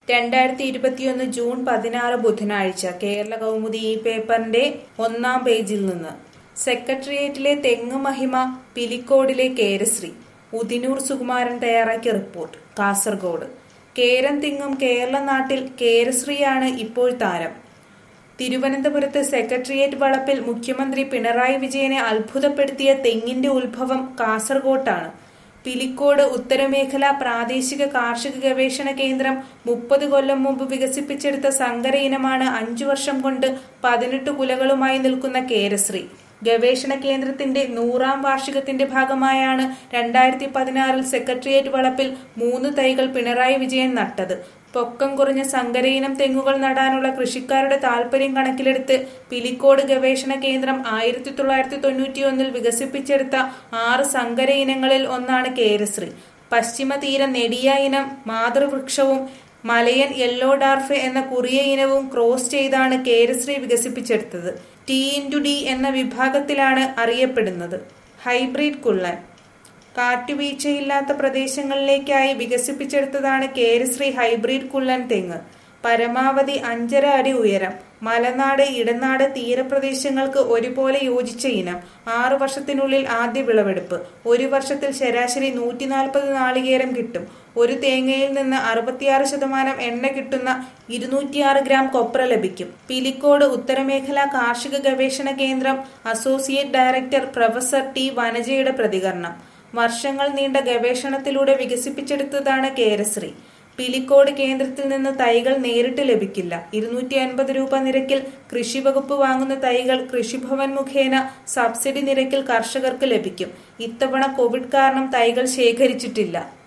രണ്ടായിരത്തി ഇരുപത്തിയൊന്ന് ജൂൺ പതിനാറ് ബുധനാഴ്ച കേരള കൗമുദി ഈ പേപ്പറിന്റെ ഒന്നാം പേജിൽ നിന്ന് സെക്രട്ടേറിയറ്റിലെ തെങ്ങ് മഹിമ പിലിക്കോടിലെ കേരശ്രീ ഉദിനൂർ സുകുമാരൻ തയ്യാറാക്കിയ റിപ്പോർട്ട് കാസർഗോഡ് കേരം തിങ്ങും കേരള നാട്ടിൽ കേരശ്രീയാണ് ഇപ്പോൾ താരം തിരുവനന്തപുരത്ത് സെക്രട്ടേറിയറ്റ് വളപ്പിൽ മുഖ്യമന്ത്രി പിണറായി വിജയനെ അത്ഭുതപ്പെടുത്തിയ തെങ്ങിന്റെ ഉത്ഭവം കാസർഗോട്ടാണ് പിലിക്കോട് ഉത്തരമേഖല പ്രാദേശിക കാർഷിക ഗവേഷണ കേന്ദ്രം മുപ്പത് കൊല്ലം മുമ്പ് വികസിപ്പിച്ചെടുത്ത സങ്കര ഇനമാണ് അഞ്ചു വർഷം കൊണ്ട് പതിനെട്ട് കുലകളുമായി നിൽക്കുന്ന കേരശ്രീ ഗവേഷണ കേന്ദ്രത്തിന്റെ നൂറാം വാർഷികത്തിന്റെ ഭാഗമായാണ് രണ്ടായിരത്തി പതിനാറിൽ സെക്രട്ടേറിയറ്റ് വളപ്പിൽ മൂന്ന് തൈകൾ പിണറായി വിജയൻ നട്ടത് പൊക്കം കുറഞ്ഞ സങ്കരയിനം തെങ്ങുകൾ നടാനുള്ള കൃഷിക്കാരുടെ താൽപര്യം കണക്കിലെടുത്ത് പിലിക്കോട് ഗവേഷണ കേന്ദ്രം ആയിരത്തി തൊള്ളായിരത്തി തൊണ്ണൂറ്റിയൊന്നിൽ വികസിപ്പിച്ചെടുത്ത ആറ് സങ്കര ഇനങ്ങളിൽ ഒന്നാണ് കേരശ്രീ പശ്ചിമ തീര നെടിയ ഇനം മാതൃവൃക്ഷവും മലയൻ യെല്ലോ ഡാർഫ് എന്ന കുറിയ ഇനവും ക്രോസ് ചെയ്താണ് കേരശ്രീ വികസിപ്പിച്ചെടുത്തത് ടി ഇൻറ്റു ഡി എന്ന വിഭാഗത്തിലാണ് അറിയപ്പെടുന്നത് ഹൈബ്രിഡ് കുള്ളൻ കാറ്റുവീഴ്ചയില്ലാത്ത പ്രദേശങ്ങളിലേക്കായി വികസിപ്പിച്ചെടുത്തതാണ് കേരശ്രീ ഹൈബ്രിഡ് കുള്ളൻ തെങ്ങ് പരമാവധി അഞ്ചര അടി ഉയരം മലനാട് ഇടനാട് തീരപ്രദേശങ്ങൾക്ക് ഒരുപോലെ യോജിച്ച ഇനം ആറു വർഷത്തിനുള്ളിൽ ആദ്യ വിളവെടുപ്പ് ഒരു വർഷത്തിൽ ശരാശരി നൂറ്റി നാൽപ്പത് നാളികേരം കിട്ടും ഒരു തേങ്ങയിൽ നിന്ന് അറുപത്തിയാറ് ശതമാനം എണ്ണ കിട്ടുന്ന ഇരുന്നൂറ്റിയാറ് ഗ്രാം കൊപ്ര ലഭിക്കും പിലിക്കോട് ഉത്തരമേഖല കാർഷിക ഗവേഷണ കേന്ദ്രം അസോസിയേറ്റ് ഡയറക്ടർ പ്രൊഫസർ ടി വനജയുടെ പ്രതികരണം വർഷങ്ങൾ നീണ്ട ഗവേഷണത്തിലൂടെ വികസിപ്പിച്ചെടുത്തതാണ് കേരശ്രീ പിലിക്കോട് കേന്ദ്രത്തിൽ നിന്ന് തൈകൾ നേരിട്ട് ലഭിക്കില്ല ഇരുന്നൂറ്റി അൻപത് രൂപ നിരക്കിൽ കൃഷി വകുപ്പ് വാങ്ങുന്ന തൈകൾ കൃഷിഭവൻ മുഖേന സബ്സിഡി നിരക്കിൽ കർഷകർക്ക് ലഭിക്കും ഇത്തവണ കോവിഡ് കാരണം തൈകൾ ശേഖരിച്ചിട്ടില്ല